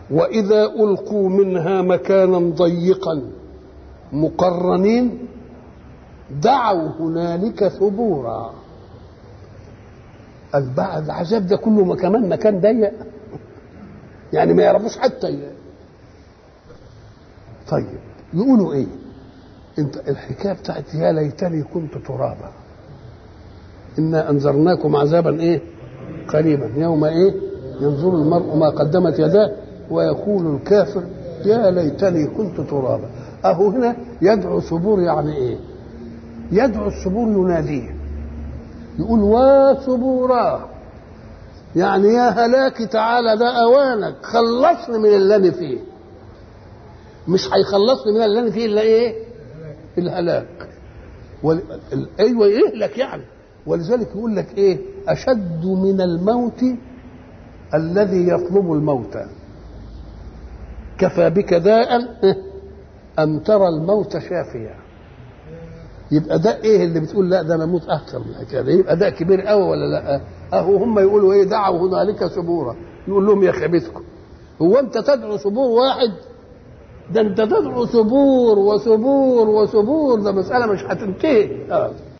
وإذا ألقوا منها مكانا ضيقا مقرنين دعوا هنالك ثبورا البعد العذاب ده كله كمان مكان ضيق يعني ما يعرفوش حتى ي... طيب يقولوا ايه انت الحكايه بتاعت يا ليتني كنت ترابا انا انذرناكم عذابا ايه قريبا يوم ايه ينظر المرء ما قدمت يداه ويقول الكافر يا ليتني كنت ترابا اهو هنا يدعو ثبور يعني ايه يدعو الثبور يناديه يقول وثبورا يعني يا هلاك تعالى ده اوانك خلصني من اللي انا فيه مش هيخلصني من اللي انا فيه الا ايه الهلاك وال... ال... ايوه يهلك يعني ولذلك يقول لك ايه اشد من الموت الذي يطلب الموت كفى بك داء ان ترى الموت شافيا يبقى ده ايه اللي بتقول لا ده انا اموت اكثر من كده يبقى ده كبير قوي ولا لا اهو هم يقولوا ايه دعوا هنالك ثبورا يقول لهم يا خبيثكم هو انت تدعو ثبور واحد ده انت تدعو ثبور وثبور وثبور ده مساله مش هتنتهي آه.